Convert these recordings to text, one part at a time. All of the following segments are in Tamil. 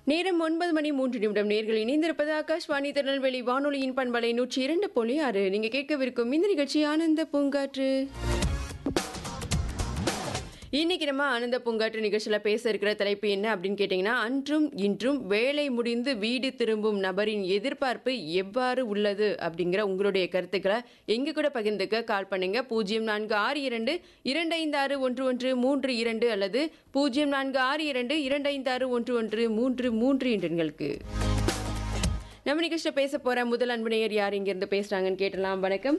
நேரம் ஒன்பது மணி மூன்று நிமிடம் நேர்கள் இணைந்திருப்பது ஆகாஷ்வாணி திருநெல்வேலி வானொலியின் பண்பலை நூற்றி இரண்டு புள்ளி ஆறு நீங்க கேட்கவிருக்கும் இந்த நிகழ்ச்சி ஆனந்த பூங்காற்று இன்னைக்கு நம்ம ஆனந்த பூங்காற்று நிகழ்ச்சியில் பேச இருக்கிற தலைப்பு என்ன அப்படின்னு கேட்டிங்கன்னா அன்றும் இன்றும் வேலை முடிந்து வீடு திரும்பும் நபரின் எதிர்பார்ப்பு எவ்வாறு உள்ளது அப்படிங்கிற உங்களுடைய கருத்துக்களை எங்க கூட பகிர்ந்துக்க கால் பண்ணுங்க பூஜ்ஜியம் நான்கு ஆறு இரண்டு இரண்டு ஐந்து ஆறு ஒன்று ஒன்று மூன்று இரண்டு அல்லது பூஜ்ஜியம் நான்கு ஆறு இரண்டு இரண்டு ஐந்து ஆறு ஒன்று ஒன்று மூன்று மூன்று என்ற எண்களுக்கு நம்ம நிகழ்ச்சியில் பேச போற முதல் அன்பனையர் யார் இங்கிருந்து பேசுறாங்கன்னு கேட்டலாம் வணக்கம்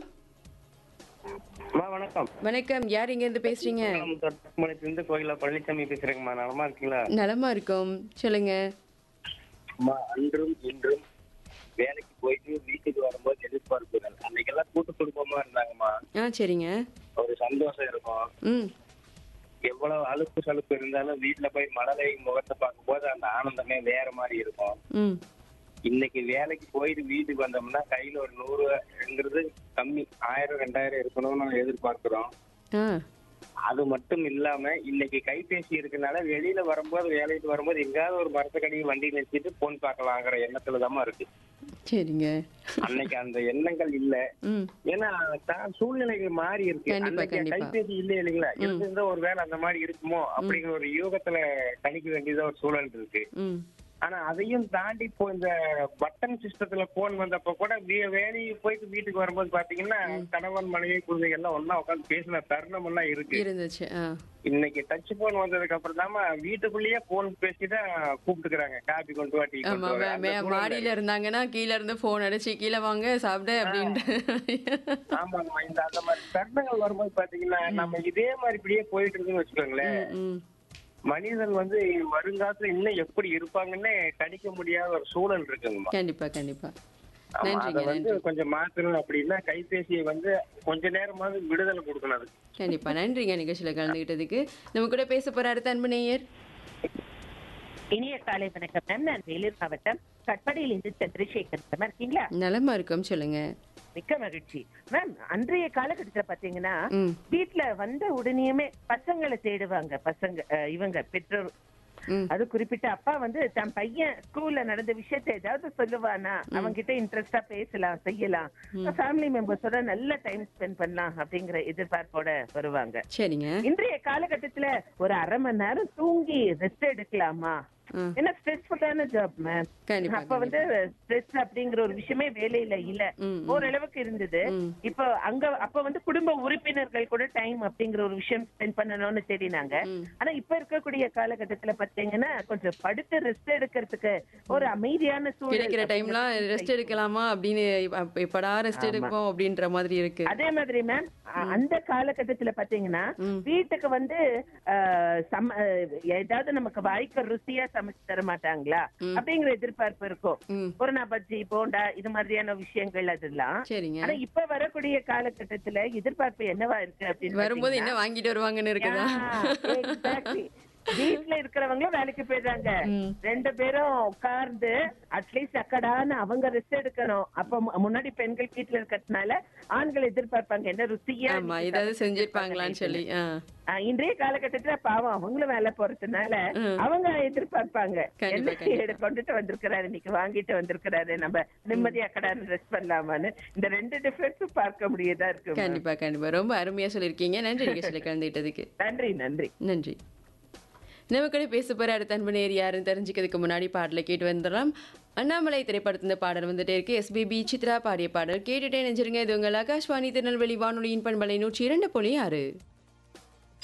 அம்மா வணக்கம் வணக்கம் யார் இங்கிருந்து பேசுறீங்க இருந்து கோயிலா பழனிசாமி பேசுறேங்கம்மா நலமா இருக்கீங்களா நலமா இருக்கோம் சொல்லுங்க அம்மா அன்றும் இன்றும் வேலைக்கு போயிட்டு வீட்டுக்கு வரும்போது எதிர்பார்ப்புகள் அன்னைக்கெல்லாம் கூட்டு குடும்பமா இருந்தாங்கம்மா ஆ சரிங்க ஒரு சந்தோஷம் இருக்கும் ம் எவ்வளவு அலுப்பு சலுப்பு இருந்தாலும் வீட்டுல போய் மழலை முகத்தை பார்க்கும்போது அந்த ஆனந்தமே வேற மாதிரி இருக்கும் ம் இன்னைக்கு வேலைக்கு போயிட்டு வீட்டுக்கு வந்தோம்னா கையில ஒரு நூறுங்கிறது கம்மி ஆயிரம் ரெண்டாயிரம் இருக்கணும்னு எதிர்பார்க்கிறோம் ஆ அது மட்டும் இல்லாம இன்னைக்கு கைபேசி இருக்கனால வெளியில வரும்போது வேலைக்கு வரும்போது எங்கேயாவது ஒரு மரத்தக்கடி வண்டி நிறுத்திட்டு போன் பார்க்கலாங்கிற எண்ணத்துல தான் இருக்கு சரிங்க அன்னைக்கு அந்த எண்ணங்கள் இல்ல ம் ஏன்னா தான் சூழ்நிலைகள் மாறி இருக்கு கண்டிப்பா, அன்னைக்கு கண்டிப்பா. கைபேசி இல்ல இல்லைங்களா இருந்திருந்தா ஒரு வேலை அந்த மாதிரி இருக்குமோ அப்படிங்கிற ஒரு யூகத்துல கணிக்க வேண்டியதா ஒரு சூழல் இருக்கு ம் ஆனா அதையும் தாண்டி இப்போ இந்த பட்டன் சிஸ்டத்துல போன் வந்தப்ப கூட வே- வேலைக்கு போயிட்டு வீட்டுக்கு வரும்போது பாத்தீங்கன்னா கணவன் மனைவி குழந்தைகள் எல்லாம் ஒன்னா உட்காந்து பேசின தருணம் எல்லாம் இருக்கு இருந்துச்சு ஆ இன்னைக்கு டச் போன் வந்ததுக்கு அப்புறம் தாம வீட்டுக்குள்ளேயே போன் பேசிதான் கூப்பிட்டுக்கிறாங்க காபி கொண்டு வா டீ ஆமா கொண்டு வா மே- மே- மாடியில இருந்தாங்கன்னா கீழ இருந்து போன் அடிச்சு கீழே வாங்க சாப்பிட அப்படின்ட்டு ஆமாங்கம்மா இந்த அந்த மாதிரி தருணங்கள் வரும்போது பாத்தீங்கன்னா நம்ம இதே மாதிரி இப்படியே போயிட்டு இருக்குன்னு வச்சுக்கோங்களேன் ம் மனிதன் வந்து வருங்காலத்துல இன்னும் எப்படி இருப்பாங்கன்னு கணிக்க முடியாத ஒரு சூழல் இருக்குங்கம்மா கண்டிப்பா கண்டிப்பா ஆமா, அதை நன்றிங்க வந்து நன்றி கொஞ்சம் மாத்தணும் அப்படின்னா கைபேசியை வந்து கொஞ்ச நேரமாவது விடுதலை கொடுக்கணும் அதுக்கு கண்டிப்பா நன்றிங்க நிகழ்ச்சியில கலந்துகிட்டதுக்கு நம்ம கூட பேச போற அடுத்த அன்பு நேயர் இனிய காலை வணக்கம் மேம் நான் வேலூர் மாவட்டம் கட்படியில் இருந்து சந்திரசேகர் மேம் இருக்கீங்களா நலமா இருக்கோம் சொல்லுங்க மிக்க மகிழ்ச்சி மேம் அன்றைய காலகட்டத்துல பாத்தீங்கன்னா ம் வீட்ல வந்த உடனேயுமே பசங்களை தேடுவாங்க பசங்க அஹ், இவங்க பெற்றோர் ம் அது குறிப்பிட்ட அப்பா வந்து தன் பையன் ஸ்கூல்ல நடந்த விஷயத்தை ஏதாவது சொல்லுவானா அவங்க கிட்ட இன்ட்ரெஸ்டா பேசலாம் செய்யலாம் ஃபேமிலி மெம்பர்ஸோட நல்ல டைம் ஸ்பெண்ட் பண்ணலாம் அப்படிங்கிற எதிர்பார்ப்போட வருவாங்க சரிங்க இன்றைய காலகட்டத்துல ஒரு அரை மணி நேரம் தூங்கி ரெஸ்ட் எடுக்கலாமா ம். ஏன்னா ஸ்ட்ரெஸ்ஃபுல்லான ஜாப் மேம் கண்டிப்பா, அப்ப வந்து ஸ்ட்ரெஸ் அப்படிங்கிற ஒரு விஷயமே வேலையில இல்ல ம், ஓரளவுக்கு இருந்தது ம். இப்போ அங்க அப்ப வந்து குடும்ப உறுப்பினர்கள் கூட டைம் அப்படிங்கிற ஒரு விஷயம் ஸ்பெண்ட் பண்ணணும்னு தேடினாங்க ம். ஆனா இப்ப இருக்கக்கூடிய காலகட்டத்துல பாத்தீங்கன்னா கொஞ்சம் படுத்து ரெஸ்ட் எடுக்கிறதுக்கு ஒரு அமைதியான சூழல் கிடைக்கிற டைம்லாம் ரெஸ்ட் எடுக்கலாமா அப்படின்னு அப்ப எப்படா ரெஸ்ட் எடுப்போம் அப்படின்ற மாதிரி இருக்கு அதே மாதிரி மேம் அந்த காலகட்டத்துல பாத்தீங்கன்னா ம். வீட்டுக்கு வந்து அஹ், சம அஹ், ஏதாவது நமக்கு வாய்க்கு ருசியா சமைச்சு தர மாட்டாங்களா அப்படிங்கிற எதிர்பார்ப்பு இருக்கும் ம் ஒரு பஜ்ஜி போண்டா இது மாதிரியான விஷயங்கள் அதெல்லாம் சரிங்க ஆனா இப்ப வரக்கூடிய காலகட்டத்துல எதிர்பார்ப்பு என்னவா இருக்கு அப்படின்னு வரும்போது என்ன வாங்கிட்டு வருவாங்கன்னு இருக்குதா Yeah, exactly. வீட்ல இருக்கிறவங்களும் வேலைக்கு போயிடுறாங்க ம். ரெண்டு பேரும் உட்கார்ந்து அட்லீஸ்ட் அக்கடான்னு அவங்க ரெஸ்ட் எடுக்கணும் அப்ப மு- முன்னாடி பெண்கள் வீட்டுல இருக்கிறதுனால ஆண்கள் எதிர்பார்ப்பாங்க என்ன ருசியா ஆமா இன்னைக்கு ஏதாவது சமைச்சு செஞ்சிருப்பாங்களான்னு சொல்லி ஆ ஆ, இன்றைய காலகட்டத்துல பாவம் அவங்களும் வேலை போறதுனால அவங்க எதிர்பார்ப்பாங்க கண்டிப்பா, என்ன கண்டிப்பா. எடு- கொண்டுட்டு வந்திருக்கிறாரு இன்னைக்கு வாங்கிட்டு வந்திருக்கிறாரு நம்ம நிம்மதியா கடான்னு ரெஸ்ட் பண்ணலாமான்னு இந்த ரெண்டு டிஃபரன்ஸும் பார்க்க முடியதா இருக்கு ma'am. கண்டிப்பா கண்டிப்பா ரொம்ப அருமையா சொல்லியிருக்கீங்க நன்றி நிகழ்ச்சியில கலந்துகிட்டதுக்கு நன்றி நன்றி நன்றி நம்ம கூட பேச போற அடுத்த அன்பு நேர் யாருன்னு தெரிஞ்சுக்கிறதுக்கு முன்னாடி பாடலை கேட்டு வந்துடலாம் அண்ணாமலை திரைப்படத்தின் பாடல் வந்துட்டே இருக்கு எஸ்பிபி சித்ரா பாடிய பாடல் கேட்டுட்டே நெஞ்சிருங்க இது உங்கள் ஆகாஷ்வாணி திருநெல்வேலி வானொலியின் பண்பலை நூற்றி இரண்டு புள்ளி ஆறு